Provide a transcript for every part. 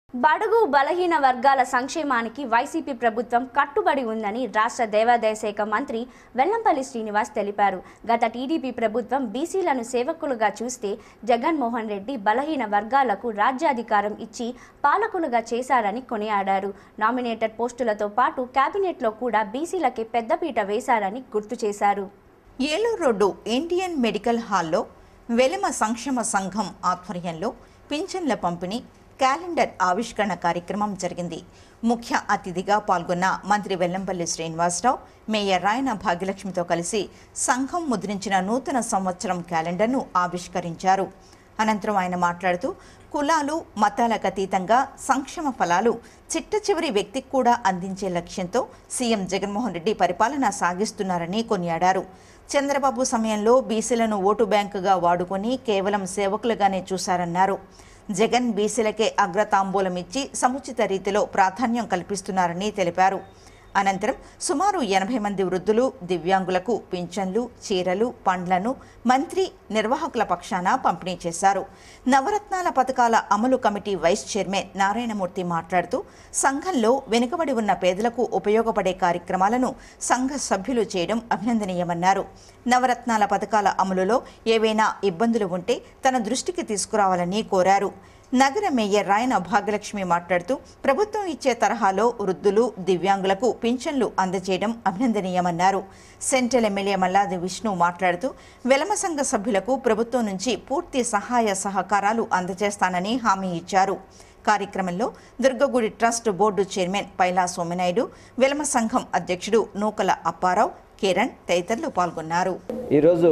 బడుగు బలహీన వర్గాల సంక్షేమానికి వైసీపీ ప్రభుత్వం కట్టుబడి ఉందని రాష్ట్ర దేవాదాయ శాఖ మంత్రి వెల్లంపల్లి శ్రీనివాస్ తెలిపారు గత టీడీపీ ప్రభుత్వం బీసీలను సేవకులుగా చూస్తే జగన్మోహన్ రెడ్డి బలహీన వర్గాలకు రాజ్యాధికారం ఇచ్చి పాలకులుగా చేశారని కొనియాడారు నామినేటెడ్ పోస్టులతో పాటు కేబినెట్లో కూడా బీసీలకే పెద్దపీట వేశారని గుర్తు చేశారు ఏలూరు రోడ్డు ఇండియన్ మెడికల్ హాల్లో వెలమ సంక్షేమ సంఘం ఆధ్వర్యంలో పింఛన్ల పంపిణీ క్యాలెండర్ ఆవిష్కరణ కార్యక్రమం జరిగింది ముఖ్య అతిథిగా పాల్గొన్న మంత్రి వెల్లంపల్లి శ్రీనివాసరావు మేయర్ రాయన భాగ్యలక్ష్మితో కలిసి సంఘం ముద్రించిన నూతన సంవత్సరం క్యాలెండర్ను ఆవిష్కరించారు అనంతరం ఆయన మాట్లాడుతూ కులాలు మతాలకు అతీతంగా సంక్షేమ ఫలాలు చిట్ట చివరి వ్యక్తికి కూడా అందించే లక్ష్యంతో సీఎం జగన్మోహన్ రెడ్డి పరిపాలన సాగిస్తున్నారని కొనియాడారు చంద్రబాబు సమయంలో బీసీలను ఓటు బ్యాంకుగా వాడుకొని కేవలం సేవకులుగానే చూశారన్నారు జగన్ బీసీలకే అగ్రతాంబూలం ఇచ్చి సముచిత రీతిలో ప్రాధాన్యం కల్పిస్తున్నారని తెలిపారు అనంతరం సుమారు ఎనభై మంది వృద్ధులు దివ్యాంగులకు పింఛన్లు చీరలు పండ్లను మంత్రి నిర్వాహకుల పక్షాన పంపిణీ చేశారు నవరత్నాల పథకాల అమలు కమిటీ వైస్ చైర్మన్ నారాయణమూర్తి మాట్లాడుతూ సంఘంలో వెనుకబడి ఉన్న పేదలకు ఉపయోగపడే కార్యక్రమాలను సంఘ సభ్యులు చేయడం అభినందనీయమన్నారు నవరత్నాల పథకాల అమలులో ఏవైనా ఇబ్బందులు ఉంటే తన దృష్టికి తీసుకురావాలని కోరారు నగర మేయర్ రాయన భాగ్యలక్ష్మి మాట్లాడుతూ ప్రభుత్వం ఇచ్చే తరహాలో వృద్ధులు దివ్యాంగులకు పింఛన్లు అందజేయడం అభినందనీయమన్నారు సెంట్రల్ ఎమ్మెల్యే మల్లాది విష్ణు మాట్లాడుతూ వెలమ సంఘ సభ్యులకు ప్రభుత్వం నుంచి పూర్తి సహాయ సహకారాలు అందజేస్తానని హామీ ఇచ్చారు కార్యక్రమంలో దుర్గగుడి trust board chairman Paila Sominaidu Velama సంఘం అధ్యక్షుడు నూకల అప్పారావు కిరణ్ తదితరులు పాల్గొన్నారు ఈరోజు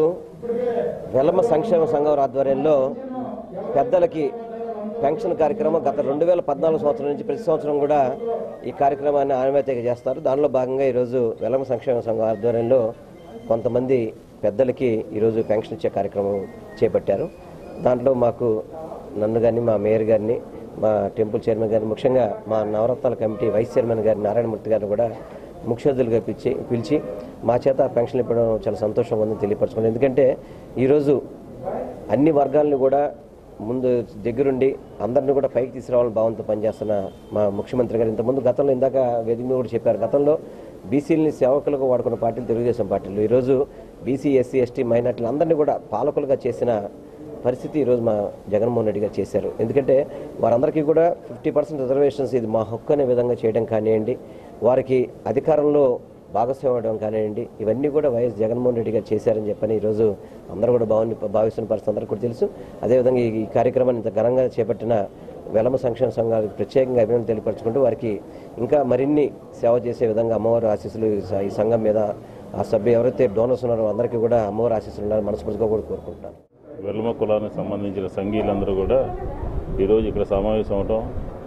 వెలమ సంక్షేమ సంఘం ఆధ్వర్యంలో పెద్దలకి పెన్షన్ కార్యక్రమం గత రెండు వేల పద్నాలుగు సంవత్సరం నుంచి ప్రతి సంవత్సరం కూడా ఈ కార్యక్రమాన్ని ఆనవాయితీగా చేస్తారు దానిలో భాగంగా ఈరోజు వెలమ సంక్షేమ సంఘం ఆధ్వర్యంలో కొంతమంది పెద్దలకి ఈరోజు పెన్షన్ ఇచ్చే కార్యక్రమం చేపట్టారు దాంట్లో మాకు నన్ను కానీ మా మేయర్ గారిని మా టెంపుల్ చైర్మన్ గారిని ముఖ్యంగా మా నవరత్నాల కమిటీ వైస్ చైర్మన్ గారి నారాయణమూర్తి గారిని కూడా ముఖ్య అతిథులుగా పిలిచి పిలిచి మా చేత పెన్షన్ ఇవ్వడం చాలా సంతోషంగా ఉందని తెలియపరచుకున్నాను ఎందుకంటే ఈరోజు అన్ని వర్గాలను కూడా ముందు దగ్గరుండి అందరిని కూడా పైకి తీసుకురావాలని భావంతో పనిచేస్తున్న మా ముఖ్యమంత్రి గారు ఇంతకుముందు గతంలో ఇందాక వేదిక మీద కూడా చెప్పారు గతంలో బీసీలని సేవకులుగా వాడుకున్న పార్టీలు తెలుగుదేశం పార్టీలు ఈరోజు బీసీ ఎస్సీ ఎస్టీ మైనార్టీలు అందరినీ కూడా పాలకులుగా చేసిన పరిస్థితి ఈరోజు మా జగన్మోహన్ రెడ్డి గారు చేశారు ఎందుకంటే వారందరికీ కూడా ఫిఫ్టీ పర్సెంట్ రిజర్వేషన్స్ ఇది మా హక్కు అనే విధంగా చేయడం కానివ్వండి వారికి అధికారంలో భాగస్వామ్యం అవడం కానివ్వండి ఇవన్నీ కూడా వైఎస్ జగన్మోహన్ రెడ్డి గారు చేశారని చెప్పని ఈరోజు అందరూ కూడా భావని భావిస్తున్న పరిస్థితి అందరికీ కూడా తెలుసు అదేవిధంగా ఈ ఈ కార్యక్రమాన్ని ఇంత ఘనంగా చేపట్టిన వెలమ సంక్షేమ సంఘాలకు ప్రత్యేకంగా అభినందన తెలియపరచుకుంటూ వారికి ఇంకా మరిన్ని సేవ చేసే విధంగా అమ్మవారి ఆశీస్సులు ఈ స- ఈ సంఘం మీద ఆ సభ్యు ఎవరైతే డోనర్స్ ఉన్నారో అందరికీ కూడా అమ్మవారి ఆశీస్సులు ఉండాలని మనస్ఫూర్తిగా కూడా కోరుకుంటున్నాను వెల్మ కులానికి సంబంధించిన సంఘీయులందరూ కూడా ఈరోజు ఇక్కడ సమావేశం అవటం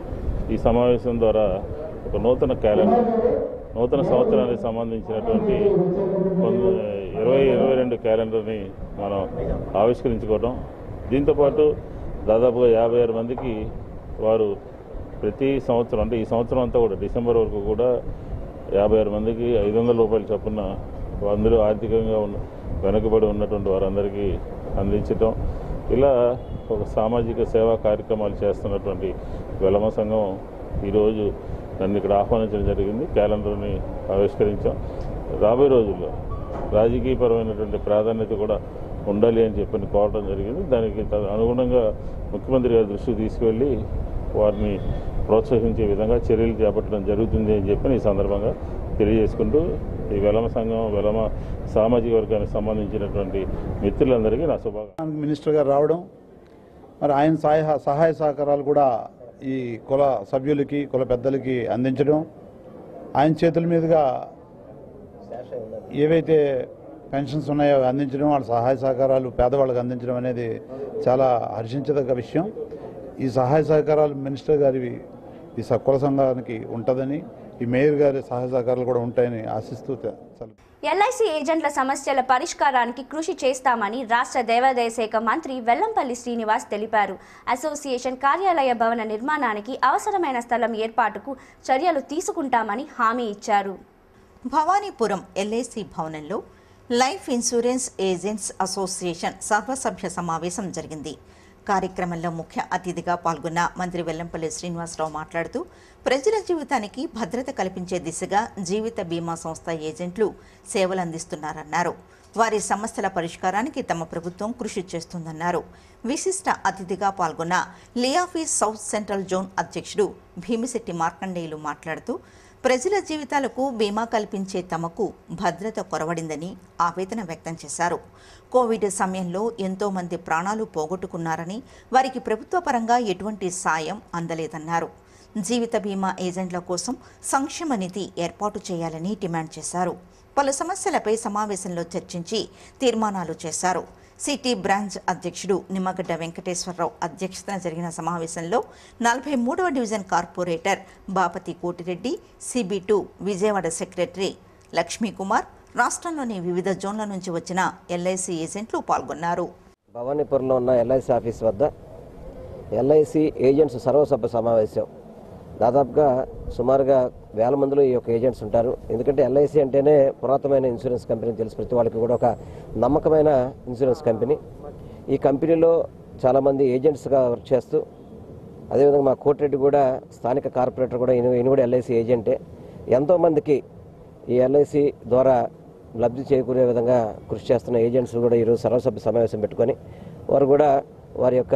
ఈ సమావేశం ద్వారా ఒక నూతన క్యాలెండర్ నూతన సంవత్సరానికి సంబంధించినటువంటి కొంత- ఇరవై ఇరవై రెండు క్యాలెండర్ని మనం ఆవిష్కరించుకోవడం దీంతోపాటు దాదాపుగా యాభై ఆరు మందికి వారు ప్రతి సంవత్సరం అంటే ఈ సంవత్సరం అంతా కూడా డిసెంబర్ వరకు కూడా యాభై ఆరు మందికి ఐదు వందల రూపాయలు చొప్పున అందరూ ఆర్థికంగా ఉన్న వెనుకబడి ఉన్నటువంటి వారందరికీ అందించటం ఇలా ఒక సామాజిక సేవా కార్యక్రమాలు చేస్తున్నటువంటి వెలమ సంఘం ఈరోజు నన్ను ఇక్కడ ఆహ్వానించడం జరిగింది క్యాలెండర్ని ఆవిష్కరించాం రాబోయే రోజుల్లో రాజకీయపరమైనటువంటి ప్రాధాన్యత కూడా ఉండాలి అని చెప్పని కోరడం జరిగింది దానికి తద- అనుగుణంగా ముఖ్యమంత్రి గారి దృష్టికి తీసుకువెళ్ళి వారిని ప్రోత్సహించే విధంగా చర్యలు చేపట్టడం జరుగుతుంది అని చెప్పి ఈ సందర్భంగా తెలియజేసుకుంటూ ఈ వెలమ సంఘం వెలమ సామాజిక వర్గానికి సంబంధించినటువంటి మిత్రులందరికీ నా శుభాకాంక్షలు మినిస్టర్ గారు రావడం మరి ఆయన సహాయ సహాయ సహకారాలు కూడా ఈ కుల సభ్యులకి కుల పెద్దలకి అందించడం ఆయన చేతుల మీదుగా ఏవైతే పెన్షన్స్ ఉన్నాయో అవి అందించడం వాళ్ళ సహాయ సహకారాలు పేదవాళ్ళకి అందించడం అనేది చాలా హర్షించదగ్గ విషయం ఈ సహాయ సహకారాలు మినిస్టర్ గారివి ఈ స- కుల సంఘానికి ఉంటుందని ఈ మేయర్ గారి సహాయ సహకారాలు కూడా ఉంటాయని ఆశిస్తూ తె- సెలవు. ఎల్ఐసి ఏజెంట్ల సమస్యల పరిష్కారానికి కృషి చేస్తామని రాష్ట్ర దేవాదాయ శాఖ మంత్రి వెల్లంపల్లి శ్రీనివాస్ తెలిపారు అసోసియేషన్ కార్యాలయ భవన నిర్మాణానికి అవసరమైన స్థలం ఏర్పాటుకు చర్యలు తీసుకుంటామని హామీ ఇచ్చారు భవానీపురం ఎల్ఐసి భవనంలో లైఫ్ ఇన్సూరెన్స్ ఏజెంట్స్ అసోసియేషన్ సర్వసభ్య సమావేశం జరిగింది కార్యక్రమంలో ముఖ్య అతిథిగా పాల్గొన్న మంత్రి వెల్లంపల్లి శ్రీనివాసరావు మాట్లాడుతూ ప్రజల జీవితానికి భద్రత కల్పించే దిశగా జీవిత బీమా సంస్థ ఏజెంట్లు సేవలందిస్తున్నారన్నారు వారి సమస్యల పరిష్కారానికి తమ ప్రభుత్వం కృషి చేస్తుందన్నారు విశిష్ట అతిథిగా పాల్గొన్న లియాఫీస్ సౌత్ సెంట్రల్ జోన్ అధ్యక్షుడు భీమిశెట్టి మార్కండేయులు మాట్లాడుతూ ప్రజల జీవితాలకు బీమా కల్పించే తమకు భద్రత కొరవడిందని ఆవేదన వ్యక్తం చేశారు కోవిడ్ సమయంలో ఎంతో మంది ప్రాణాలు పోగొట్టుకున్నారని వారికి ప్రభుత్వ పరంగా ఎటువంటి సాయం అందలేదన్నారు జీవిత బీమా ఏజెంట్ల కోసం సంక్షేమ నిధి ఏర్పాటు చేయాలని డిమాండ్ చేశారు పలు సమస్యలపై సమావేశంలో చర్చించి తీర్మానాలు చేశారు సిటీ బ్రాంచ్ అధ్యక్షుడు నిమ్మగడ్డ వెంకటేశ్వరరావు అధ్యక్షతన జరిగిన సమావేశంలో నలభై మూడవ division corporator Bapati Kotireddy C B two Vijayawada secretary Lakshmikumar రాష్ట్రంలోని వివిధ జోన్ల నుంచి వచ్చిన ఎల్ఐసి ఏజెంట్లు పాల్గొన్నారు భవానీపురంలో ఉన్న ఎల్ఐసి ఆఫీస్ వద్ద ఎల్ఐసి ఏజెంట్స్ సర్వసభ్య సమావేశం దాదాపుగా సుమారుగా వేల మందిలో ఈ యొక్క ఏజెంట్స్ ఉంటారు ఎందుకంటే ఎల్ఐసి అంటేనే పురాతనమైన ఇన్సూరెన్స్ కంపెనీ తెలుసు ప్రతి వాళ్ళకి కూడా ఒక నమ్మకమైన ఇన్సూరెన్స్ కంపెనీ ఈ కంపెనీలో చాలామంది ఏజెంట్స్గా వర్క్ చేస్తూ అదేవిధంగా మా కోటిరెడ్డి కూడా స్థానిక కార్పొరేటర్ కూడా ఈయన ఈయన కూడా ఎల్ఐసి ఏజెంటే ఎంతోమందికి ఈ ఎల్ఐసి ద్వారా లబ్ధి చేకూరే విధంగా కృషి చేస్తున్న ఏజెంట్స్ కూడా ఈరోజు సర్వసభ్య సమావేశం పెట్టుకొని వారు కూడా వారి యొక్క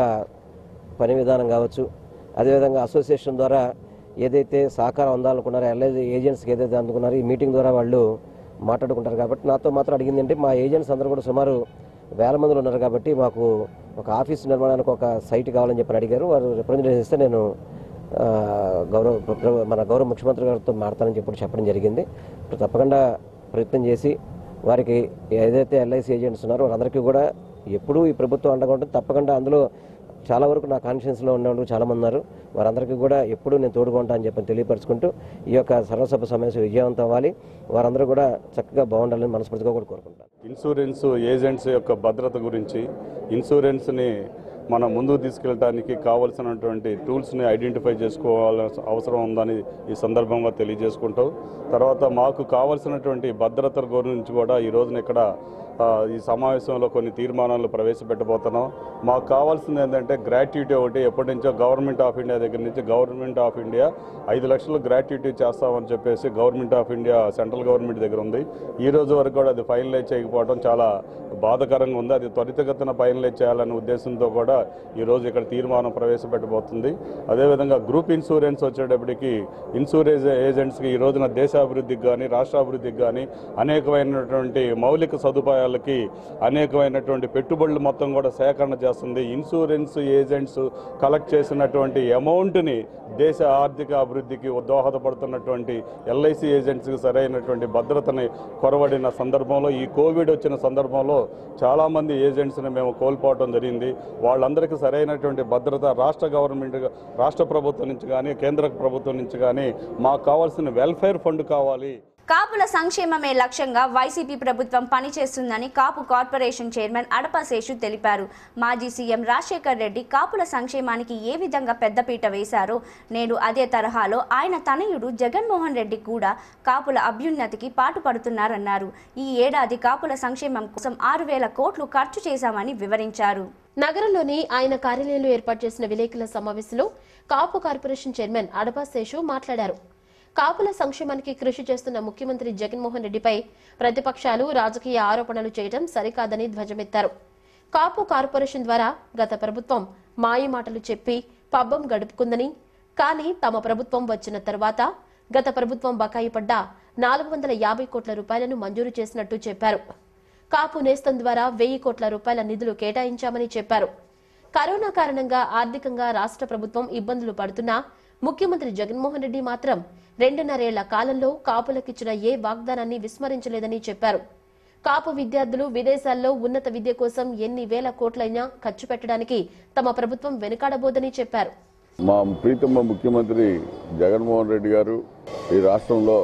పని విధానం కావచ్చు అదేవిధంగా అసోసియేషన్ ద్వారా ఏదైతే సహకారం అందాలనుకున్నారో ఎల్ఐసి ఏజెంట్స్కి ఏదైతే అందుకున్నారో ఈ మీటింగ్ ద్వారా వాళ్ళు మాట్లాడుకుంటారు కాబట్టి నాతో మాత్రం అడిగింది అంటే మా ఏజెంట్స్ అందరూ కూడా సుమారు వేల మందిలో ఉన్నారు కాబట్టి మాకు ఒక ఆఫీస్ నిర్మాణానికి ఒక సైట్ కావాలని చెప్పి అడిగారు వారు రిప్రజెంటేషన్ ఇస్తే నేను ఆ, గౌరవ ప్ర- మన గౌరవ ముఖ్యమంత్రి గారితో మాడతానని చెప్పి చెప్పడం జరిగింది ఇప్పుడు తప్పకుండా ప్రయత్నం చేసి వారికి ఏదైతే ఎల్ఐసి ఏజెంట్స్ ఉన్నారో వారందరికీ కూడా ఎప్పుడూ ఈ ప్రభుత్వం అండగా ఉంటుంది తప్పకుండా అందులో చాలా వరకు నా కాన్షియన్స్లో ఉన్నవాళ్ళు చాలామంది ఉన్నారు వారందరికీ కూడా ఎప్పుడూ నేను తోడుగా ఉంటా అని చెప్పి తెలియపరచుకుంటూ ఈ యొక్క సర్వసభ సమావేశం విజయవంతం అవ్వాలి వారందరూ కూడా చక్కగా బాగుండాలని మనస్ఫూర్తిగా కూడా కోరుకుంటాను ఇన్సూరెన్స్ ఏజెంట్స్ యొక్క భద్రత గురించి ఇన్సూరెన్స్ని మనం ముందుకు తీసుకెళ్ళడానికి కావలసినటువంటి టూల్స్ని ఐడెంటిఫై చేసుకోవాల్సిన అవసరం ఉందని ఈ సందర్భంగా తెలియజేసుకుంటూ తర్వాత మాకు కావలసినటువంటి భద్రత గురించి కూడా ఈ రోజున ఇక్కడ ఆ, ఈ సమావేశంలో కొన్ని తీర్మానాలు ప్రవేశపెట్టబోతున్నాం మాకు కావాల్సింది ఏంటంటే గ్రాట్యుటీ ఒకటి ఎప్పటి నుంచో గవర్నమెంట్ ఆఫ్ ఇండియా దగ్గర నుంచి గవర్నమెంట్ ఆఫ్ ఇండియా ఐదు లక్షలు గ్రాట్యుటీ చేస్తామని చెప్పేసి government of India central government దగ్గర ఉంది ఈ రోజు వరకు కూడా అది ఫైనలైజ్ చేయకపోవడం చాలా బాధాకరంగా ఉంది అది త్వరితగతిన ఫైనలైజ్ చేయాలనే ఉద్దేశంతో కూడా ఈ రోజు ఇక్కడ తీర్మానం ప్రవేశపెట్టబోతుంది అదేవిధంగా గ్రూప్ ఇన్సూరెన్స్ వచ్చేటప్పటికి ఇన్సూరెన్స్ ఏజెంట్స్కి ఈ రోజున దేశాభివృద్ధికి కానీ రాష్ట్రాభివృద్ధికి కానీ అనేకమైనటువంటి మౌలిక సదుపాయాలకి అనేకమైనటువంటి పెట్టుబడులు మొత్తం కూడా సేకరణ చేస్తుంది ఇన్సూరెన్స్ ఏజెంట్స్ కలెక్ట్ చేసినటువంటి అమౌంట్ని దేశ ఆర్థిక అభివృద్ధికి దోహదపడుతున్నటువంటి ఎల్ఐసి ఏజెంట్స్కి సరైనటువంటి భద్రతని కొరవడిన సందర్భంలో ఈ కోవిడ్ వచ్చిన సందర్భంలో చాలామంది ఏజెంట్స్ని మేము కోల్పోవడం జరిగింది వాళ్ళందరికీ సరైనటువంటి భద్రత రాష్ట్ర గవర్నమెంట్ రాష్ట్ర ప్రభుత్వం నుంచి కానీ కేంద్ర ప్రభుత్వం నుంచి కానీ మాకు కావాల్సిన వెల్ఫేర్ ఫండ్ కావాలి కాపుల సంక్షేమమే లక్ష్యంగా వైసీపీ ప్రభుత్వం పనిచేస్తుందని కాపు కార్పొరేషన్ చైర్మన్ అడప శేషు తెలిపారు మాజీ సీఎం రాజశేఖర్ రెడ్డి కాపుల సంక్షేమానికి ఏ విధంగా పెద్దపీట వేశారో నేడు అదే తరహాలో ఆయన తనయుడు జగన్మోహన్ రెడ్డి కూడా కాపుల అభ్యున్నతికి పాటుపడుతున్నారన్నారు ఈ ఏడాది కాపుల సంక్షేమం కోసం ఆరు వేల కోట్లు ఖర్చు చేశామని వివరించారు నగరంలోని ఆయన కార్యాలయంలో ఏర్పాటు చేసిన విలేకరుల సమావేశంలో కాపు కార్పొరేషన్ చైర్మన్ అడపా శేషు మాట్లాడారు కాపుల సంక్షేమానికి కృషి చేస్తున్న ముఖ్యమంత్రి జగన్మోహన్ రెడ్డిపై ప్రతిపక్షాలు రాజకీయ ఆరోపణలు చేయడం సరికాదని ధ్వజమెత్తారు కాపు కార్పొరేషన్ ద్వారా గత ప్రభుత్వం మాయ మాటలు చెప్పి పబ్బం గడుపుకుందని కానీ తమ ప్రభుత్వం వచ్చిన తర్వాత గత ప్రభుత్వం బకాయి పడ్డ నాలుగు వందల యాభై కోట్ల రూపాయలను మంజూరు చేసినట్టు చెప్పారు కాపు నేస్తం ద్వారా వెయ్యి కోట్ల రూపాయల నిధులు కేటాయించామని చెప్పారు కరోనా కారణంగా ఆర్థికంగా రాష్ట్ర ప్రభుత్వం ఇబ్బందులు పడుతున్నా ముఖ్యమంత్రి జగన్మోహన్ రెడ్డి మాత్రం రెండున్నరేళ్ల కాలంలో కాపులకిచ్చిన ఏ వాగ్దానాన్ని విస్మరించలేదని చెప్పారు కాపు విద్యార్థులు విదేశాల్లో ఉన్నత విద్య కోసం ఎన్ని వేల కోట్లైనా ఖర్చు పెట్టడానికి తమ ప్రభుత్వం వెనుకాడబోదని చెప్పారు మా ప్రీతమ్మ ముఖ్యమంత్రి జగన్మోహన్ రెడ్డి గారు ఈ రాష్ట్రంలో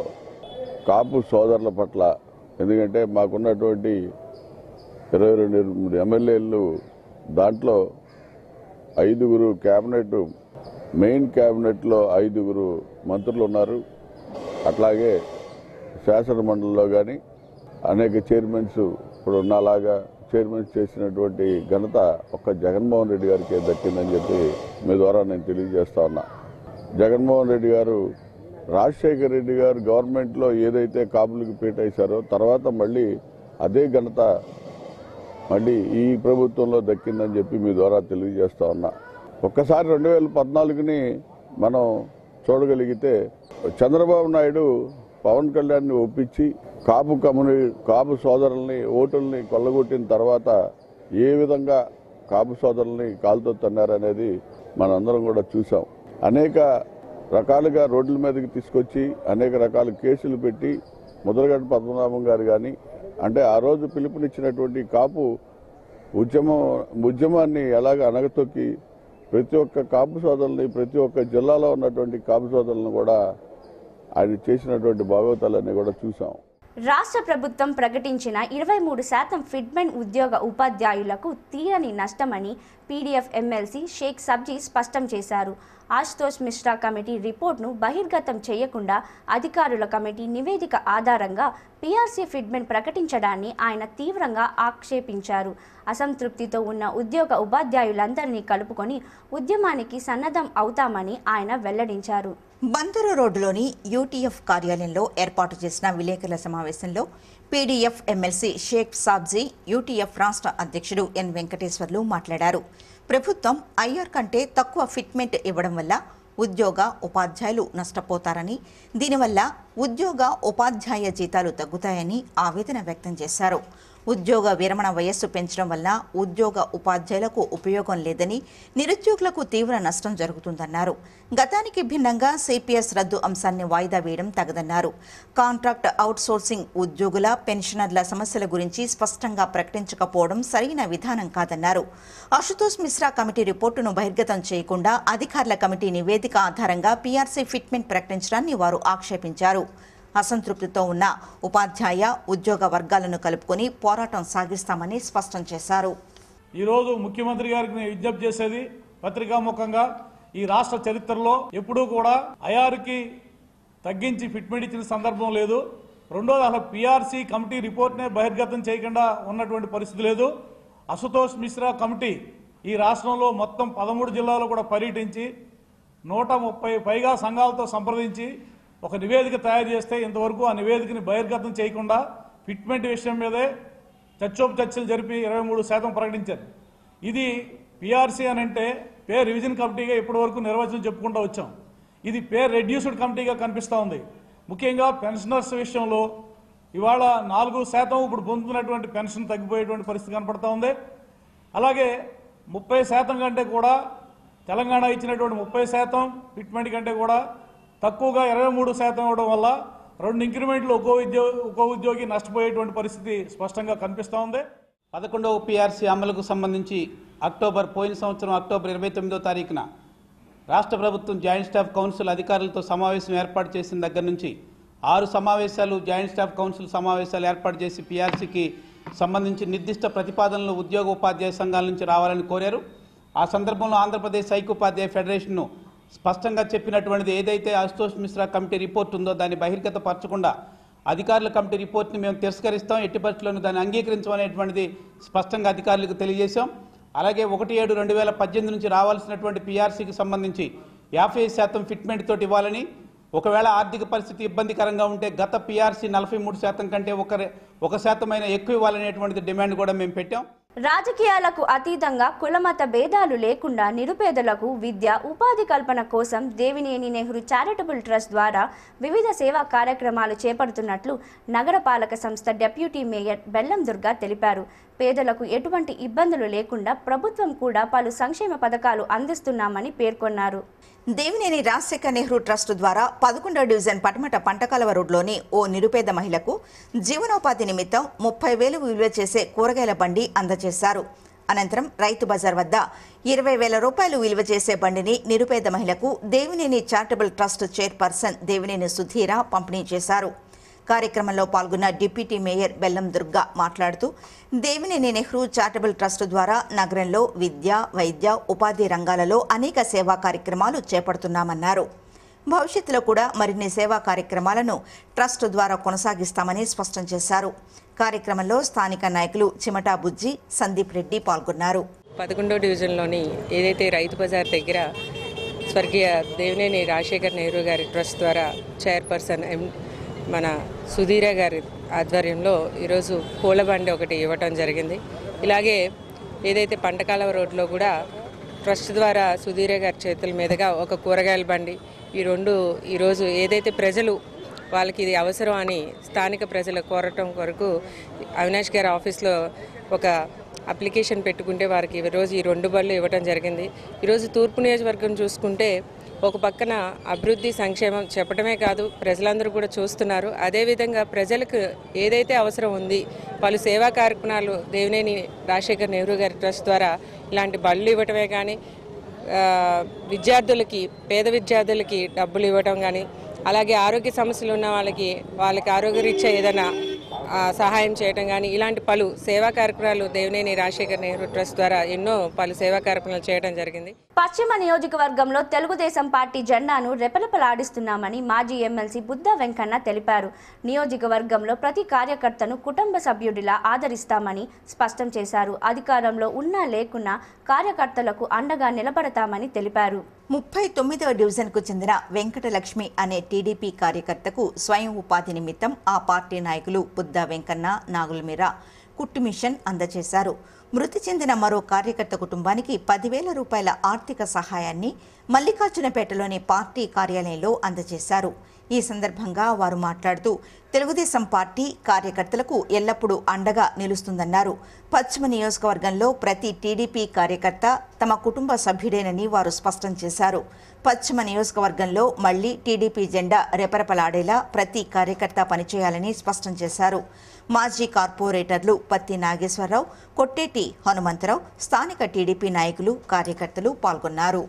కాపు సోదరుల పట్ల ఎందుకంటే మాకున్నటువంటి ఇరవై రెండు ఎమ్మెల్యేలు దాంట్లో ఐదుగురు క్యాబినెట్ మెయిన్ క్యాబినెట్లో ఐదుగురు మంత్రులు ఉన్నారు అట్లాగే శాసన మండలిలో కానీ అనేక చైర్మన్స్ ఇప్పుడు ఉన్నలాగా చైర్మన్ చేసినటువంటి ఘనత ఒక్క జగన్మోహన్ రెడ్డి గారికి దక్కిందని చెప్పి మీ ద్వారా నేను తెలియజేస్తా ఉన్నా జగన్మోహన్ రెడ్డి గారు రాజశేఖర రెడ్డి గారు గవర్నమెంట్లో ఏదైతే కాపులకు పీటేశారో తర్వాత మళ్ళీ అదే ఘనత మళ్ళీ ఈ ప్రభుత్వంలో దక్కిందని చెప్పి మీ ద్వారా తెలియజేస్తా ఉన్నా ఒక్కసారి రెండు వేల పద్నాలుగుని మనం చూడగలిగితే చంద్రబాబు నాయుడు పవన్ కళ్యాణ్ని ఒప్పించి కాపు కమ్యూని కాపు సోదరుల్ని ఓటుల్ని కొల్లగొట్టిన తర్వాత ఏ విధంగా కాపు సోదరుల్ని కాలుతో తన్నారనేది మనందరం కూడా చూసాం అనేక రకాలుగా రోడ్ల మీదకి తీసుకొచ్చి అనేక రకాల కేసులు పెట్టి ముద్రగడ్డ పద్మనాభం గారు కానీ అంటే ఆ రోజు పిలుపునిచ్చినటువంటి కాపు ఉద్యమం ఉద్యమాన్ని ఎలాగ అణగతొక్కి ప్రతి ఒక్క కాపు సోదరుల్ని ప్రతి ఒక్క జిల్లాలో ఉన్నటువంటి కాపు సోదరులను కూడా ఆయన చేసినటువంటి భాగవతాలన్నీ కూడా చూసాం రాష్ట్ర ప్రభుత్వం ప్రకటించిన ఇరవై మూడు శాతం ఫిట్మెంట్ ఉద్యోగ ఉపాధ్యాయులకు తీరని నష్టమని పీడీఎఫ్ ఎమ్మెల్సీ షేక్ సబ్జీ స్పష్టం చేశారు ఆశుతోష్ మిశ్రా కమిటీ రిపోర్ట్ను బహిర్గతం చేయకుండా అధికారుల కమిటీ నివేదిక ఆధారంగా పీఆర్సీ ఫిట్మెంట్ ప్రకటించడాన్ని ఆయన తీవ్రంగా ఆక్షేపించారు అసంతృప్తితో ఉన్న ఉద్యోగ ఉపాధ్యాయులందరినీ కలుపుకొని ఉద్యమానికి సన్నద్ధం అవుతామని ఆయన వెల్లడించారు బందరు రోడ్డులోని యూటీఎఫ్ కార్యాలయంలో ఏర్పాటు చేసిన విలేకరుల సమావేశంలో PDF MLC Shaik Sabji UTF రాష్ట్ర అధ్యక్షుడు ఎన్ వెంకటేశ్వర్లు మాట్లాడారు ప్రభుత్వం ఐఆర్ కంటే తక్కువ ఫిట్మెంట్ ఇవ్వడం వల్ల ఉద్యోగ ఉపాధ్యాయులు నష్టపోతారని దీనివల్ల ఉద్యోగ ఉపాధ్యాయ జీతాలు తగ్గుతాయని ఆవేదన వ్యక్తం చేశారు ఉద్యోగ విరమణ వయస్సు పెంచడం వల్ల ఉద్యోగ ఉపాధ్యాయులకు ఉపయోగం లేదని నిరుద్యోగులకు తీవ్ర నష్టం జరుగుతుందన్నారు గతానికి భిన్నంగా సిపిఎస్ రద్దు అంశాన్ని వాయిదా వేయడం తగదన్నారు కాంట్రాక్ట్ అవుట్సోర్సింగ్ ఉద్యోగుల పెన్షనర్ల సమస్యల గురించి స్పష్టంగా ప్రకటించకపోవడం సరైన విధానం కాదన్నారు అశుతోష్ మిశ్రా కమిటీ రిపోర్టును బహిర్గతం చేయకుండా అధికారుల కమిటీ నివేదిక ఆధారంగా పీఆర్సీ ఫిట్మెంట్ ప్రకటించడాన్ని వారు ఆక్షేపించారు అసంతృప్తితో ఉన్న ఉపాధ్యాయ ఉద్యోగ వర్గాలను కలుపుకొని పోరాటం సాగిస్తామని స్పష్టం చేశారు ఈరోజు ముఖ్యమంత్రి గారికి నేను విజ్ఞప్తి చేసేది పత్రికాముఖంగా ఈ రాష్ట్ర చరిత్రలో ఎప్పుడూ కూడా అయారుకి తగ్గించి ఫిట్మెంట్ ఇచ్చిన సందర్భం లేదు రెండోది అసలు పిఆర్సీ కమిటీ రిపోర్ట్నే బహిర్గతం చేయకుండా ఉన్నటువంటి పరిస్థితి లేదు అశుతోష్ మిశ్రా కమిటీ ఈ రాష్ట్రంలో మొత్తం పదమూడు జిల్లాలో కూడా పర్యటించి నూట ముప్పై పైగా సంఘాలతో సంప్రదించి ఒక నివేదిక తయారు చేస్తే ఇంతవరకు ఆ నివేదికని బహిర్గతం చేయకుండా ఫిట్మెంట్ విషయం మీదే చర్చోపు చర్చలు జరిపి ఇరవై మూడు శాతం ప్రకటించారు ఇది పిఆర్సీ అని అంటే పే రివిజన్ కమిటీగా ఇప్పటివరకు నిర్వచనం చెప్పుకుంటూ వచ్చాం ఇది పే రెడ్యూస్డ్ కమిటీగా కనిపిస్తూ ఉంది ముఖ్యంగా పెన్షనర్స్ విషయంలో ఇవాళ నాలుగు శాతం ఇప్పుడు పొందుతున్నటువంటి పెన్షన్ తగ్గిపోయేటువంటి పరిస్థితి కనపడతా ఉంది అలాగే ముప్పై శాతం కంటే కూడా తెలంగాణ ఇచ్చినటువంటి ముప్పై శాతం ఫిట్మెంట్ కంటే కూడా తక్కువగా ఇరవై మూడు శాతం ఇవ్వడం వల్ల రెండు ఇంక్రిమెంట్లు ఒక్కో ఉద్యోగి ఒక్కో ఉద్యోగి నష్టపోయేటువంటి పరిస్థితి స్పష్టంగా కనిపిస్తూ ఉంది పదకొండవ పిఆర్సీ అమలుకు సంబంధించి అక్టోబర్ పోయిన సంవత్సరం అక్టోబర్ ఇరవై తొమ్మిదో తారీఖున రాష్ట్ర ప్రభుత్వం జాయింట్ స్టాఫ్ కౌన్సిల్ అధికారులతో సమావేశం ఏర్పాటు చేసిన దగ్గర నుంచి ఆరు సమావేశాలు జాయింట్ స్టాఫ్ కౌన్సిల్ సమావేశాలు ఏర్పాటు చేసి పిఆర్సీకి సంబంధించి నిర్దిష్ట ప్రతిపాదనలు ఉద్యోగ ఉపాధ్యాయ సంఘాల నుంచి రావాలని కోరారు ఆ సందర్భంలో ఆంధ్రప్రదేశ్ ఐక్యోపాధ్యాయ ఫెడరేషన్ను స్పష్టంగా చెప్పినటువంటిది ఏదైతే అశుతోష్ మిశ్రా కమిటీ రిపోర్ట్ ఉందో దాన్ని బహిర్గతపరచకుండా అధికారుల కమిటీ రిపోర్ట్ని మేము తిరస్కరిస్తాం ఎట్టి పరిస్థితుల్లోనూ దాన్ని అంగీకరించమనేటువంటిది స్పష్టంగా అధికారులకు తెలియజేశాం అలాగే ఒకటి ఏడు రెండు వేల పద్దెనిమిది నుంచి రావాల్సినటువంటి పీఆర్సీకి సంబంధించి యాభై శాతం ఫిట్మెంట్ తోటి ఇవ్వాలని ఒకవేళ ఆర్థిక పరిస్థితి ఇబ్బందికరంగా ఉంటే గత పీఆర్సీ నలభై మూడు శాతం కంటే ఒక రె- ఒక శాతమైన ఎక్కువ ఇవ్వాలనేటువంటిది డిమాండ్ కూడా మేము పెట్టాం రాజకీయాలకు అతీతంగా కులమత భేదాలు లేకుండా నిరుపేదలకు విద్య ఉపాధి కల్పన కోసం దేవినేని నెహ్రూ చారిటబుల్ ట్రస్ట్ ద్వారా వివిధ సేవా కార్యక్రమాలు చేపడుతున్నట్లు నగరపాలక సంస్థ డెప్యూటీ మేయర్ బెల్లం దుర్గా తెలిపారు పేదలకు ఎటువంటి ఇబ్బందులు లేకుండా ప్రభుత్వం కూడా పలు సంక్షేమ పథకాలు అందిస్తున్నామని పేర్కొన్నారు దేవినేని రాజశేఖర్ నెహ్రూ ట్రస్ట్ ద్వారా పదకొండవ డివిజన్ పటమట పంటకాలవ రోడ్లోని ఓ నిరుపేద మహిళకు జీవనోపాధి నిమిత్తం ముప్పై వేలు విలువ చేసే కూరగాయల బండి అందజేశారు అనంతరం రైతు బజార్ వద్ద ఇరవై వేల రూపాయలు విలువ చేసే బండిని నిరుపేద మహిళకు Devineni charitable trust chairperson Devineni Sudheera పంపిణీ చేశారు కార్యక్రమంలో పాల్గొన్న డిప్యూటీ మేయర్ బెల్లం దుర్గా మాట్లాడుతూ దేవినేని నెహ్రూ చారిటబుల్ ట్రస్ట్ ద్వారా నగరంలో విద్య వైద్య ఉపాధి రంగాలలో అనేక సేవా కార్యక్రమాలు చేపడుతున్నామన్నారు భవిష్యత్తులో కూడా మరిన్ని సేవా కార్యక్రమాలను ట్రస్ట్ ద్వారా కొనసాగిస్తామని స్పష్టం చేశారు కార్యక్రమంలో స్థానిక నాయకులు చిమటా బుజ్జి సందీప్ రెడ్డి పాల్గొన్నారు పదకొండో డివిజన్లోని ఏదైతే రైతు బజార్ దగ్గర స్వర్గీయ దేవినేని రాజశేఖర్ నెహ్రూ గారి ట్రస్ట్ ద్వారా చైర్పర్సన్ ఎం మన సుధీర గారి ఆధ్వర్యంలో ఈరోజు పూల బండి ఒకటి ఇవ్వటం జరిగింది ఇలాగే ఏదైతే పంటకాలవ రోడ్లో కూడా ట్రస్ట్ ద్వారా సుధీర గారి చేతుల మీదుగా ఒక కూరగాయల బండి ఈ రెండు ఈరోజు ఏదైతే ప్రజలు వాళ్ళకి ఇది అవసరం అని స్థానిక ప్రజలు కోరటం కొరకు అవినాష్ గారి ఆఫీస్లో ఒక అప్లికేషన్ పెట్టుకుంటే వారికి ఈరోజు ఈ రెండు బళ్ళు ఇవ్వడం జరిగింది ఈరోజు తూర్పు నియోజకవర్గం చూసుకుంటే ఒక పక్కన అభివృద్ధి సంక్షేమం చెప్పడమే కాదు ప్రజలందరూ కూడా చూస్తున్నారు అదేవిధంగా ప్రజలకు ఏదైతే అవసరం ఉంది పలు సేవా కార్యక్రమాలు దేవినేని రాజశేఖర్ నెహ్రూ గారి ట్రస్ట్ ద్వారా ఇలాంటి బళ్ళు ఇవ్వటమే కానీ ఆ, విద్యార్థులకి పేద విద్యార్థులకి డబ్బులు ఇవ్వటం కానీ అలాగే ఆరోగ్య సమస్యలు ఉన్న వాళ్ళకి వాళ్ళకి ఆరోగ్యరీత్యా ఏదైనా ఆ, సహాయం చేయటం కానీ ఇలాంటి పలు సేవా కార్యక్రమాలు దేవినేని రాజశేఖర్ నెహ్రూ ట్రస్ట్ ద్వారా ఎన్నో పలు సేవా కార్యక్రమాలు చేయడం జరిగింది పశ్చిమ నియోజకవర్గంలో తెలుగుదేశం పార్టీ జెండాను రెపరెపలాడిస్తున్నామని మాజీ ఎమ్మెల్సీ బుద్ధ వెంకన్న తెలిపారు నియోజకవర్గంలో ప్రతి కార్యకర్తను కుటుంబ సభ్యుడిలా ఆదరిస్తామని స్పష్టం చేశారు అధికారంలో ఉన్నా లేకున్నా కార్యకర్తలకు అండగా నిలబడతామని తెలిపారు ముప్పై తొమ్మిదవ డివిజన్కు చెందిన వెంకటలక్ష్మి అనే టీడీపీ కార్యకర్తకు స్వయం ఉపాధి నిమిత్తం ఆ పార్టీ నాయకులు బుద్ధ వెంకన్న నాగులమీర కుట్టు మిషన్ అందజేశారు మృతి చెందిన మరో కార్యకర్త కుటుంబానికి పదివేల రూపాయల ఆర్థిక సహాయాన్ని మల్లికార్జునపేటలోని పార్టీ కార్యాలయంలో అందజేశారు ఈ సందర్భంగా వారు మాట్లాడుతూ తెలుగుదేశం పార్టీ కార్యకర్తలకు ఎల్లప్పుడూ అండగా నిలుస్తుందన్నారు పశ్చిమ నియోజకవర్గంలో ప్రతి టీడీపీ కార్యకర్త తమ కుటుంబ సభ్యుడేనని వారు స్పష్టం చేశారు పశ్చిమ నియోజకవర్గంలో మళ్లీ టీడీపీ జెండా రెపరెపలాడేలా ప్రతి కార్యకర్త పనిచేయాలని స్పష్టం చేశారు మాజీ కార్పొరేటర్లు పత్తి నాగేశ్వరరావు కొట్టేటి హనుమంతరావు స్థానిక టీడీపీ నాయకులు కార్యకర్తలు పాల్గొన్నారు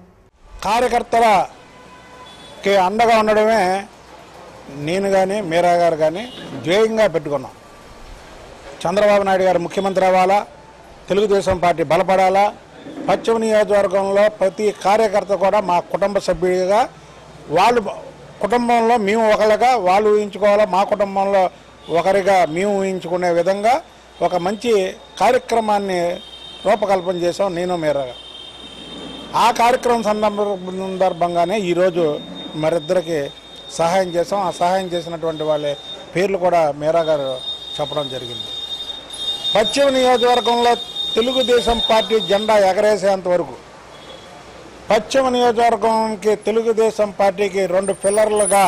కార్యకర్తలకి అండగా ఉండడమే నేను కానీ మీరా గారు కానీ ధ్యేయంగా పెట్టుకున్నాం చంద్రబాబు నాయుడు గారు ముఖ్యమంత్రి అవ్వాలా తెలుగుదేశం పార్టీ బలపడాలా పశ్చిమ నియోజకవర్గంలో ప్రతి కార్యకర్త కూడా మా కుటుంబ సభ్యుడిగా వాళ్ళు కుటుంబంలో మేము ఒకళ్ళగా వాళ్ళు ఊహించుకోవాలా మా కుటుంబంలో ఒకరిగా మేము ఊహించుకునే విధంగా ఒక మంచి కార్యక్రమాన్ని రూపకల్పన చేసాం నేను మీరగా ఆ కార్యక్రమం సందర్భ సందర్భంగానే ఈరోజు మరిద్దరికి సహాయం చేసాం ఆ సహాయం చేసినటువంటి వాళ్ళ పేర్లు కూడా మీరా గారు చెప్పడం జరిగింది పశ్చిమ నియోజకవర్గంలో తెలుగుదేశం పార్టీ జెండా ఎగరేసేంత వరకు పశ్చిమ నియోజకవర్గంకి తెలుగుదేశం పార్టీకి రెండు పిల్లర్లుగా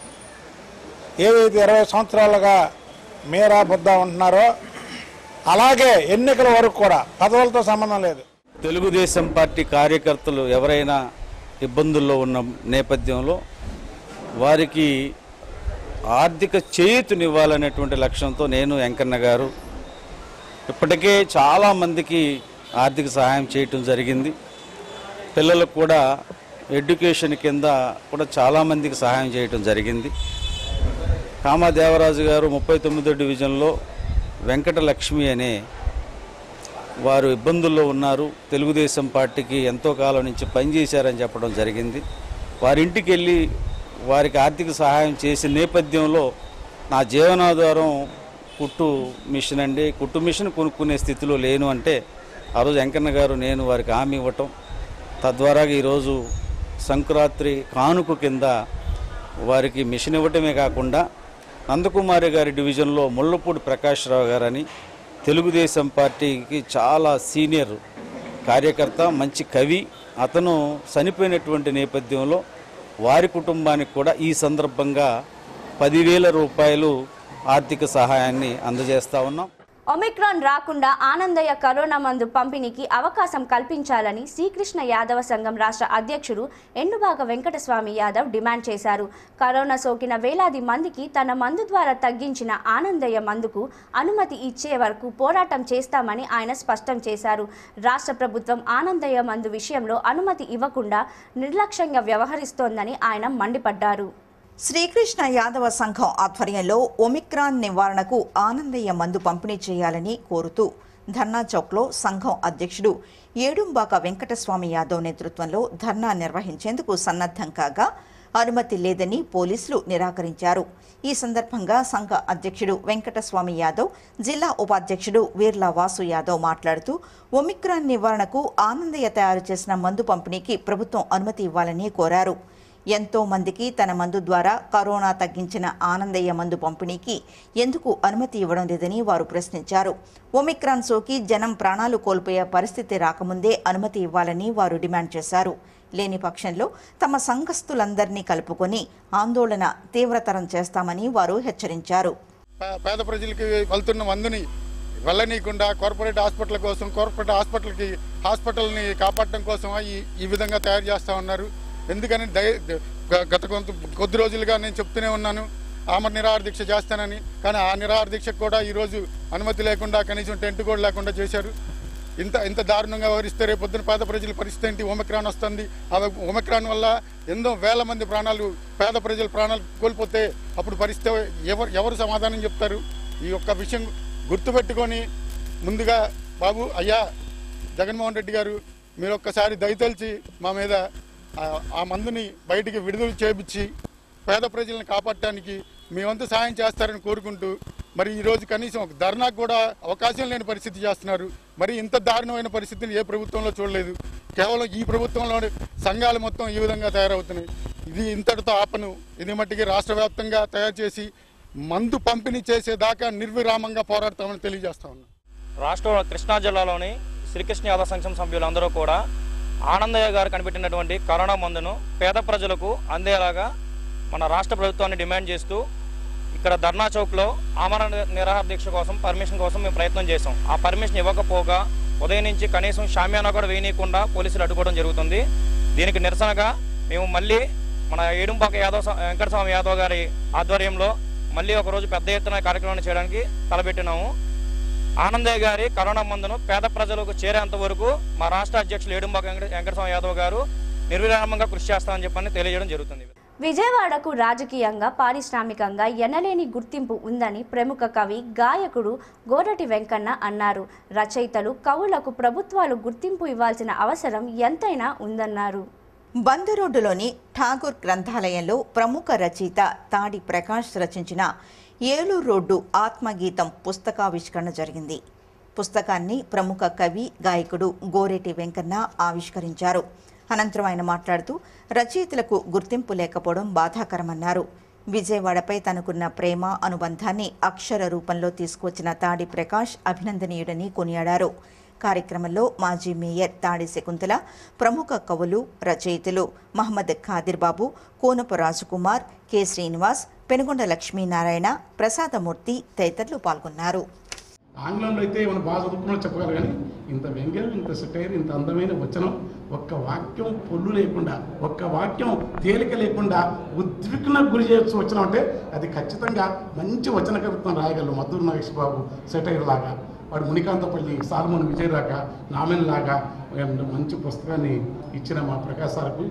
ఏదైతే ఇరవై సంవత్సరాలుగా మీరా బుద్ధ ఉంటున్నారో అలాగే ఎన్నికల వరకు కూడా పదవులతో సంబంధం లేదు తెలుగుదేశం పార్టీ కార్యకర్తలు ఎవరైనా ఇబ్బందుల్లో ఉన్న నేపథ్యంలో వారికి ఆర్థిక చేయూతనివ్వాలనేటువంటి లక్ష్యంతో నేను వెంకన్న గారు ఇప్పటికే చాలామందికి ఆర్థిక సహాయం చేయటం జరిగింది పిల్లలకు కూడా ఎడ్యుకేషన్ కింద కూడా చాలామందికి సహాయం చేయటం జరిగింది కామాదేవరాజు గారు ముప్పై తొమ్మిదో డివిజన్లో వెంకటలక్ష్మి అనే వారు ఇబ్బందుల్లో ఉన్నారు తెలుగుదేశం పార్టీకి ఎంతో కాలం నుంచి పనిచేశారని చెప్పడం జరిగింది వారింటికి వెళ్ళి వారికి ఆర్థిక సహాయం చేసే నేపథ్యంలో నా జీవనాధారం కుట్టు మిషన్ అండి కుట్టు మిషన్ కొనుక్కునే స్థితిలో లేను అంటే ఆ రోజు వెంకన్న గారు నేను వారికి హామీ ఇవ్వటం తద్వారా ఈరోజు సంక్రాంతి కానుక కింద వారికి మిషన్ ఇవ్వటమే కాకుండా నందకుమారి గారి డివిజన్లో ముళ్ళపూడి ప్రకాశ్రావు గారని తెలుగుదేశం పార్టీకి చాలా సీనియర్ కార్యకర్త మంచి కవి అతను చనిపోయినటువంటి నేపథ్యంలో వారి కుటుంబానికి కూడా ఈ సందర్భంగా పదివేల రూపాయలు ఆర్థిక సహాయాన్ని అందజేస్తా ఉన్నాం ఒమిక్రాన్ రాకుండా ఆనందయ్య కరోనా మందు పంపిణీకి అవకాశం కల్పించాలని శ్రీకృష్ణ యాదవ సంఘం రాష్ట్ర అధ్యక్షుడు ఎండుబాగ వెంకటస్వామి యాదవ్ డిమాండ్ చేశారు కరోనా సోకిన వేలాది మందికి తన మందు ద్వారా తగ్గించిన ఆనందయ్య మందుకు అనుమతి ఇచ్చే వరకు పోరాటం చేస్తామని ఆయన స్పష్టం చేశారు రాష్ట్ర ప్రభుత్వం ఆనందయ్య మందు విషయంలో అనుమతి ఇవ్వకుండా నిర్లక్ష్యంగా వ్యవహరిస్తోందని ఆయన మండిపడ్డారు శ్రీకృష్ణ యాదవ సంఘం ఆధ్వర్యంలో ఒమిక్రాన్ నివారణకు ఆనందయ్య మందు పంపిణీ చేయాలని కోరుతూ ధర్నా చౌక్లో సంఘం అధ్యక్షుడు ఏడుంబాక వెంకటస్వామి యాదవ్ నేతృత్వంలో ధర్నా నిర్వహించేందుకు సన్నద్ధం కాగా అనుమతి లేదని పోలీసులు నిరాకరించారు ఈ సందర్భంగా సంఘ అధ్యక్షుడు వెంకటస్వామి యాదవ్ జిల్లా ఉపాధ్యక్షుడు వీర్లా వాసు యాదవ్ మాట్లాడుతూ ఒమిక్రాన్ నివారణకు ఆనందయ్య తయారు చేసిన మందు పంపిణీకి ప్రభుత్వం అనుమతి ఇవ్వాలని కోరారు ఎంతో మందికి తన మందు ద్వారా కరోనా తగ్గించిన ఆనందయ్య మందు పంపిణీకి ఎందుకు అనుమతి ఇవ్వడం లేదని వారు ప్రశ్నించారు ఒమిక్రాన్ సోకి జనం ప్రాణాలు కోల్పోయే పరిస్థితి రాకముందే అనుమతి ఇవ్వాలని వారు డిమాండ్ చేశారు లేని పక్షంలో తమ సంఘస్థులందరినీ కలుపుకొని ఆందోళన తీవ్రతరం చేస్తామని వారు హెచ్చరించారు పే- పేద ప్రజలకి వెళ్తున్న మందుని వెళ్ళనీయకుండా కార్పొరేట్ హాస్పిటల్ కోసం కార్పొరేట్ హాస్పిటల్కి హాస్పిటల్ని కాపాడటం కోసం ఈ ఈ విధంగా తయారు చేస్తూ ఉన్నారు ఎందుకని దయ గ- గత కొంత కొద్ది రోజులుగా నేను చెప్తూనే ఉన్నాను ఆమె నిరాహార దీక్ష చేస్తానని కానీ ఆ నిరాహార దీక్షకు కూడా ఈరోజు అనుమతి లేకుండా కనీసం టెంట్ కూడా లేకుండా చేశారు ఇంత ఇంత దారుణంగా వ్యవహరిస్తే రేపు పొద్దున పేద ప్రజల పరిస్థితి ఏంటి ఒమిక్రాన్ వస్తుంది ఆ ఒమిక్రాన్ వల్ల ఎన్నో వేల మంది ప్రాణాలు పేద ప్రజల ప్రాణాలు కోల్పోతే అప్పుడు పరిస్థితి ఎవరు ఎవరు సమాధానం చెప్తారు ఈ యొక్క విషయం గుర్తుపెట్టుకొని ముందుగా బాబు అయ్యా జగన్మోహన్ రెడ్డి గారు మీరు ఒక్కసారి దయతలిచి మా మీద ఆ- ఆ మందుని బయటికి విడుదల చేపించి పేద ప్రజలను కాపాడటానికి మీ వంతు సాయం చేస్తారని కోరుకుంటూ మరి ఈరోజు కనీసం ఒక ధర్నాకు కూడా అవకాశం లేని పరిస్థితి చేస్తున్నారు మరి ఇంత దారుణమైన పరిస్థితిని ఏ ప్రభుత్వంలో చూడలేదు కేవలం ఈ ప్రభుత్వంలోని సంఘాలు మొత్తం ఈ విధంగా తయారవుతున్నాయి ఇది ఇంతటితో ఆపను ఇది మట్టికి రాష్ట్ర వ్యాప్తంగా తయారు చేసి మందు పంపిణీ చేసేదాకా నిర్విరామంగా పోరాడతామని తెలియజేస్తా ఉన్నాం రాష్ట్ర కృష్ణా జిల్లాలోని శ్రీకృష్ణ యాదవ సంక్షేమ సభ్యులందరూ కూడా ఆనందయ్య గారు కనిపెట్టినటువంటి కరోనా మందును పేద ప్రజలకు అందేలాగా మన రాష్ట్ర ప్రభుత్వాన్ని డిమాండ్ చేస్తూ ఇక్కడ ధర్నా చౌక్లో ఆమరణ నిరాహార దీక్ష కోసం పర్మిషన్ కోసం మేము ప్రయత్నం చేసాం ఆ పర్మిషన్ ఇవ్వకపోగా ఉదయం నుంచి కనీసం షామ్యానా కూడా వేయనీయకుండా పోలీసులు అడ్డుకోవడం జరుగుతుంది దీనికి నిరసనగా మేము మళ్ళీ మన ఏడుంపాక యాదవ్ స- వెంకటస్వామి యాదవ్ గారి ఆధ్వర్యంలో మళ్ళీ ఒక రోజు పెద్ద ఎత్తున కార్యక్రమాన్ని చేయడానికి తలపెట్టినాము ఆనందయ్య గారి కరోనా మందును పేద ప్రజలకు చేరేంత వరకు మా రాష్ట్ర అధ్యక్షులు ఏడుంబాక వెంకట వెంకటస్వామి యాదవ్ గారు నిర్విరామంగా కృషి చేస్తామని చెప్పని తెలియజేయడం జరుగుతుంది విజయవాడకు రాజకీయంగా పారిశ్రామికంగా ఎనలేని గుర్తింపు ఉందని ప్రముఖ కవి గాయకుడు గోరటి వెంకన్న అన్నారు రచయితలు కవులకు ప్రభుత్వాలు గుర్తింపు ఇవ్వాల్సిన అవసరం ఎంతైనా ఉందన్నారు బంద్ రోడ్డులోని ఠాగూర్ గ్రంథాలయంలో ప్రముఖ రచయిత తాడి ప్రకాష్ రచించిన ఏలూరు రోడ్డు ఆత్మగీతం పుస్తకావిష్కరణ జరిగింది పుస్తకాన్ని ప్రముఖ కవి గాయకుడు గోరేటి వెంకన్న ఆవిష్కరించారు అనంతరం ఆయన మాట్లాడుతూ రచయితలకు గుర్తింపు లేకపోవడం బాధాకరమన్నారు విజయవాడపై తనకున్న ప్రేమ అనుబంధాన్ని అక్షర రూపంలో తీసుకొచ్చిన తాడి ప్రకాష్ అభినందనీయుడని కొనియాడారు కార్యక్రమంలో మాజీ మేయర్ తాడి శకుంతల ప్రముఖ కవులు రచయితలు మహమ్మద్ ఖాదిర్ బాబు కోనపు రాజకుమార్ కె శ్రీనివాస్ పెనుగొండ లక్ష్మీనారాయణ ప్రసాదమూర్తి తదితరులు పాల్గొన్నారు ఆంగ్లంలో అయితే మనం బాగా చదువుకున్నా చెప్పగలరు కానీ ఇంత వ్యంగ్యం ఇంత సెటైర్ ఇంత అందమైన వచనం ఒక్క వాక్యం పొల్లు లేకుండా ఒక్క వాక్యం తేలిక లేకుండా ఉద్విగ్నకు గురి చేయొచ్చు వచనం అంటే అది ఖచ్చితంగా మంచి వచన కవిత్వం రాయగలరు మధుర్ నాగేష్ బాబు సెటైర్ లాగా వాడు మునికాంతపల్లి సాల్మోన్ విజయ్ లాగా నామెన్ లాగా మంచి పుస్తకాన్ని ఇచ్చిన మా ప్రకాశ్ సార్కు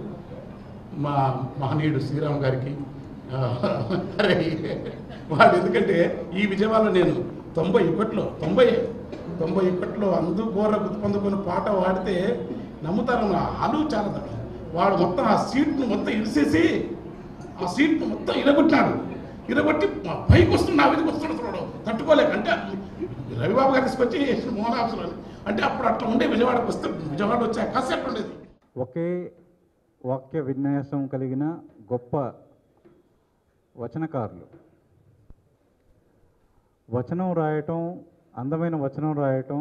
మా మహనీయుడు శ్రీరామ్ గారికి ఆ, అరే వాడు ఎందుకంటే ఈ విజయవాడలో నేను తొంభై ఒకటిలో తొంభై తొంభై ఒకటిలో అందుకోర గుర్తుపొందుకొని పాట పాడితే నమ్ముతారు నా ఆలు చాలా తక్కువ. వాడు మొత్తం ఆ సీట్ను మొత్తం ఇరిసేసి ఆ సీట్ను మొత్తం ఇరగొట్టినాడు ఇరగొట్టి మా పైకి వస్తున్న నా మీదకి వస్తున్నాడు చూడు తట్టుకోలేక అంటే రవిబాబు గారు తీసుకొచ్చి మోహన్ ఆఫీసులో అంటే అప్పుడు అట్లా ఉండే విజయవాడకు వస్తే విజయవాడ వచ్చే అవకాశం ఎట్లా ఉండేది ఒకే వాక్య విన్యాసం కలిగిన గొప్ప వచనకారులు వచనం రాయటం అందమైన వచనం రాయటం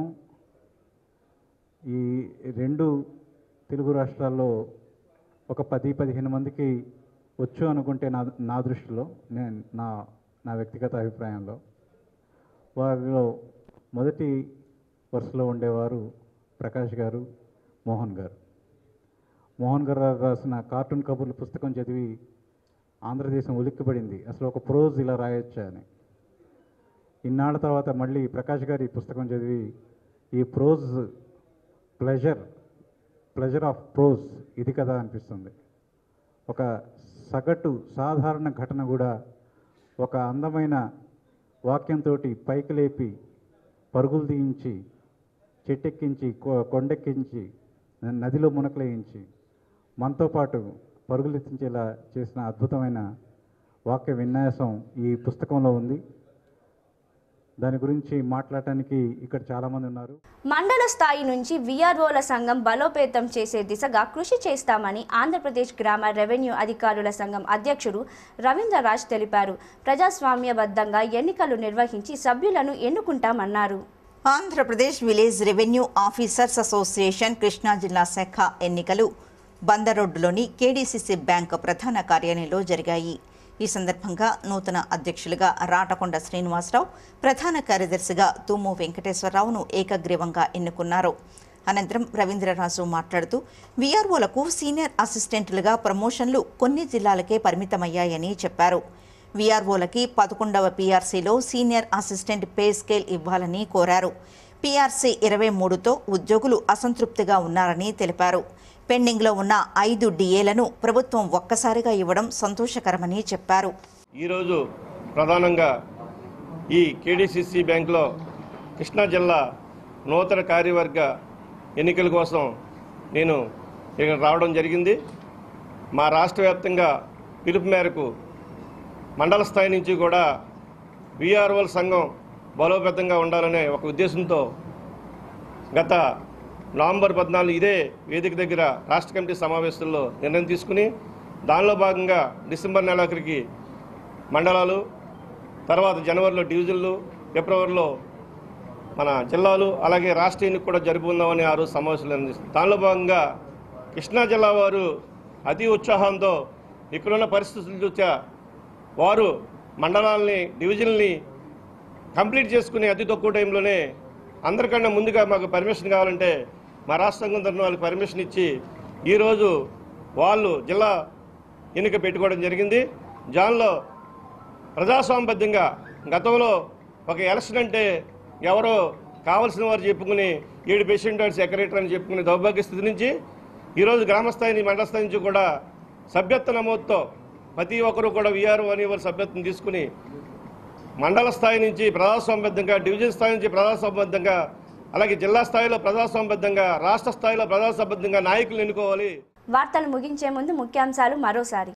ఈ రెండు తెలుగు రాష్ట్రాల్లో ఒక పది పదిహేను మందికి వచ్చు అనుకుంటే నా నా దృష్టిలో నేను నా నా వ్యక్తిగత అభిప్రాయంలో వారిలో మొదటి వరుసలో ఉండేవారు ప్రకాష్ గారు మోహన్ గారు మోహన్ గారు రాసిన కార్టూన్ కబుర్లు పుస్తకం చదివి ఆంధ్రదేశం ఉలిక్కిపడింది అసలు ఒక ప్రోజ్ ఇలా రాయొచ్చా అని ఇన్నాళ్ళ తర్వాత మళ్ళీ ప్రకాష్ గారి పుస్తకం చదివి ఈ prose pleasure pleasure of prose ఇది కదా అనిపిస్తుంది ఒక సగటు సాధారణ ఘటన కూడా ఒక అందమైన వాక్యంతో పైకి లేపి పరుగులు తీయించి చెట్టెక్కించి కొ- కొండెక్కించి నదిలో మునకలేయించి మనతో పాటు పరుగులెత్తించేలా చేసిన అద్భుతమైన వాక్య విన్యాసం ఈ పుస్తకంలో ఉంది దాని గురించి మాట్లాడటానికి ఇక్కడ చాలామంది ఉన్నారు మండల స్థాయి నుంచి విఆర్ఓల సంఘం బలోపేతం చేసే దిశగా కృషి చేస్తామని ఆంధ్రప్రదేశ్ గ్రామ రెవెన్యూ అధికారుల సంఘం అధ్యక్షుడు రవీంద్రరాజ్ తెలిపారు ప్రజాస్వామ్యబద్ధంగా ఎన్నికలు నిర్వహించి సభ్యులను ఎన్నుకుంటామన్నారు Andhra Pradesh village revenue officers association Krishna జిల్లా శాఖ ఎన్నికలు బందరోడ్డులోని కేడీసీసీ బ్యాంకు ప్రధాన కార్యాలయంలో జరిగాయి ఈ సందర్భంగా నూతన అధ్యక్షులుగా రాటకొండ శ్రీనివాసరావు ప్రధాన కార్యదర్శిగా తుమ్ము వెంకటేశ్వరరావును ఏకగ్రీవంగా ఎన్నుకున్నారు అనంతరం రవీంద్రరాజు మాట్లాడుతూ వీఆర్ఓలకు సీనియర్ అసిస్టెంట్లుగా ప్రమోషన్లు కొన్ని జిల్లాలకే పరిమితమయ్యాయని చెప్పారు వీఆర్ఓలకి పదకొండవ పీఆర్సీలో సీనియర్ అసిస్టెంట్ పే స్కేల్ ఇవ్వాలని కోరారు పీఆర్సీ ఇరవై మూడుతో ఉద్యోగులు అసంతృప్తిగా ఉన్నారని తెలిపారు పెండింగ్లో ఉన్న ఐదు డిఏలను ప్రభుత్వం ఒక్కసారిగా ఇవ్వడం సంతోషకరమని చెప్పారు ఈరోజు ప్రధానంగా ఈ కేడీసీసీ బ్యాంకులో కృష్ణా జిల్లా నూతన కార్యవర్గ ఎన్నికల కోసం నేను ఇక్కడ రావడం జరిగింది మా రాష్ట్ర వ్యాప్తంగా పిలుపు మేరకు మండల స్థాయి నుంచి కూడా విఆర్ఓల సంఘం బలోపేతంగా ఉండాలనే ఒక ఉద్దేశంతో గత నవంబర్ పద్నాలుగు ఇదే వేదిక దగ్గర రాష్ట్ర కమిటీ సమావేశంలో నిర్ణయం తీసుకుని దానిలో భాగంగా డిసెంబర్ నెలాఖరికి మండలాలు తర్వాత జనవరిలో డివిజన్లు ఫిబ్రవరిలో మన జిల్లాలు అలాగే రాష్ట్ర ఎన్నిక కూడా జరుపుకుందామని ఆ రోజు సమావేశంలో నిర్ణయించారు. దానిలో భాగంగా కృష్ణా జిల్లా వారు అతి ఉత్సాహంతో ఇక్కడున్న పరిస్థితులు చూచా వారు మండలాల్ని డివిజన్లని కంప్లీట్ చేసుకునే అతి తక్కువ టైంలోనే అందరికన్నా ముందుగా మాకు పర్మిషన్ కావాలంటే మా రాష్ట్ర సంఘం తరఫున వాళ్ళకి పర్మిషన్ ఇచ్చి ఈరోజు వాళ్ళు జిల్లా ఎన్నిక పెట్టుకోవడం జరిగింది దానిలో ప్రజాస్వామ్యబద్ధంగా గతంలో ఒక ఎలక్షన్ అంటే ఎవరో కావలసిన వారు చెప్పుకుని ఏడు పేషెంట్ సెక్రటరీ అని చెప్పుకునే దౌర్భాగ్య స్థితి నుంచి ఈరోజు గ్రామస్థాయి మండల స్థాయి నుంచి కూడా సభ్యత్వ నమోదుతో ప్రతి ఒక్కరూ కూడా వీఆర్ఓ అని వారి సభ్యత్వం తీసుకుని మండల స్థాయి నుంచి ప్రజాస్వామ్యబద్ధంగా డివిజన్ స్థాయి నుంచి ప్రజాస్వామ్యబద్ధంగా అలాగే జిల్లా స్థాయిలో ప్రజాస్వామ్యబద్ధంగా రాష్ట్ర స్థాయిలో ప్రజాస్వామ్యబద్ధంగా నాయకులు ఎన్నుకోవాలి వార్తలు ముగించే ముందు ముఖ్యాంశాలు మరోసారి